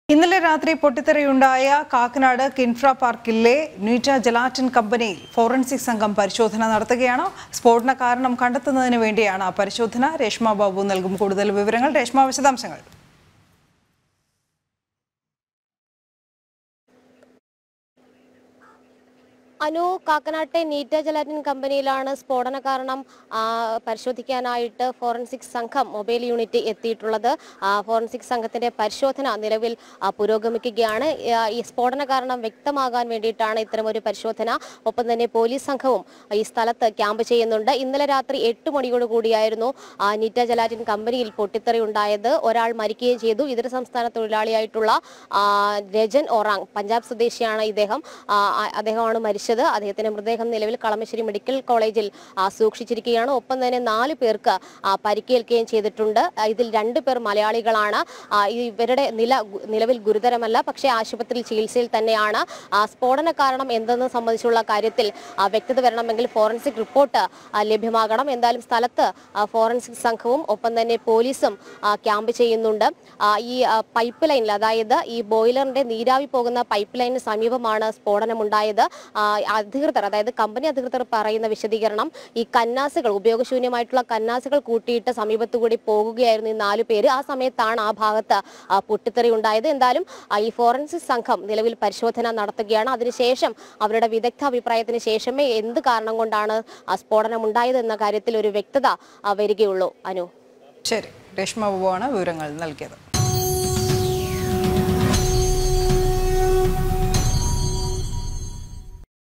ഇന്നലെ രാത്രി പൊട്ടിത്തെറിയുണ്ടായ കാക്കനാട് കിൻഫ്ര പാർക്കിലെ ന്യൂറ്റ ജലാറ്റിൻ കമ്പനിയിൽ ഫോറൻസിക് സംഘം പരിശോധന നടത്തുകയാണ് സ്ഫോടന കാരണം കണ്ടെത്തുന്നതിന് വേണ്ടിയാണ് പരിശോധന രേഷ്മ ബാബു നൽകും കൂടുതൽ വിവരങ്ങൾ രേഷ്മ വിശദാംശങ്ങൾ അനു കാക്കനാട്ടെ നീറ്റ ജലാറ്റിൻ കമ്പനിയിലാണ് സ്ഫോടന കാരണം ആ, പരിശോധിക്കാനായിട്ട് ഫോറൻസിക് സംഘം മൊബൈൽ യൂണിറ്റ് എത്തിയിട്ടുള്ളത് ആ, ഫോറൻസിക് സംഘത്തിന്റെ പരിശോധന നിലവിൽ ആ, പുരോഗമിക്കുകയാണ് ആ, ഈ സ്ഫോടന കാരണം വ്യക്തമാകാൻ വേണ്ടിയിട്ടാണ് ഇത്തരമൊരു പരിശോധന ഒപ്പം തന്നെ പോലീസ് സംഘവും ഈ സ്ഥലത്ത് ക്യാമ്പ് ചെയ്യുന്നുണ്ട് ഇന്നലെ രാത്രി എട്ട് മണിയോട് കൂടിയായിരുന്നു ആ, നീറ്റ ജലാറ്റിൻ കമ്പനിയിൽ പൊട്ടിത്തെറി ഉണ്ടായത് ഒരാൾ മരിക്കുകയും ചെയ്തു ഇതര സംസ്ഥാന തൊഴിലാളിയായിട്ടുള്ള ആ, രജൻ ഒറാങ് പഞ്ചാബ് സ്വദേശിയാണ് ഇദ്ദേഹം ആ, ആ- അദ്ദേഹമാണ് മരിച്ചത് അദ്ദേഹത്തിന്റെ മൃതദേഹം നിലവിൽ കളമശ്ശേരി മെഡിക്കൽ കോളേജിൽ ആ, സൂക്ഷിച്ചിരിക്കുകയാണ് ഒപ്പം തന്നെ നാല് പേർക്ക് ആ, പരിക്കേൽക്കുകയും ചെയ്തിട്ടുണ്ട് ആ, ഇതിൽ രണ്ടു പേർ മലയാളികളാണ് ആ, ഈ ഇവരുടെ നില ഗു- നിലവിൽ ഗുരുതരമല്ല പക്ഷേ ആശുപത്രിയിൽ ചികിത്സയിൽ തന്നെയാണ് ആ, സ്ഫോടന കാരണം എന്തെന്ന് സംബന്ധിച്ചുള്ള കാര്യത്തിൽ ആ, വ്യക്തത വരണമെങ്കിൽ ഫോറൻസിക് റിപ്പോർട്ട് ആ, ലഭ്യമാകണം എന്തായാലും സ്ഥലത്ത് ആ, ഫോറൻസിക് സംഘവും ഒപ്പം തന്നെ പോലീസും ആ, ക്യാമ്പ് ചെയ്യുന്നുണ്ട് ആ, ഈ ആ, പൈപ്പ് ലൈനിൽ അതായത് ഈ ബോയിലറിന്റെ നീരാവി പോകുന്ന പൈപ്പ് ലൈനിന് സമീപമാണ് സ്ഫോടനമുണ്ടായത് ആ, അധികൃതർ അതായത് കമ്പനി അധികൃതർ പറയുന്ന വിശദീകരണം ഈ കന്നാസുകൾ ഉപയോഗശൂന്യമായിട്ടുള്ള കന്നാസുകൾ കൂട്ടിയിട്ട് സമീപത്തു കൂടി പോകുകയായിരുന്നു ഈ നാലു പേര് ആ സമയത്താണ് ആ ഭാഗത്ത് ആ, പൊട്ടിത്തെറി ഉണ്ടായത് എന്തായാലും ആ, ഈ ഫോറൻസിക് സംഘം നിലവിൽ പരിശോധന നടത്തുകയാണ് അതിനുശേഷം അവരുടെ വിദഗ്ധ അഭിപ്രായത്തിന് ശേഷമേ എന്ത് കാരണം കൊണ്ടാണ് ആ സ്ഫോടനം ഉണ്ടായത് എന്ന കാര്യത്തിൽ ഒരു വ്യക്തത ആ, വരികയുള്ളൂ അനു ശരി രേഷ്മ ബാബുവാണ് വിവരങ്ങൾ നൽകിയത്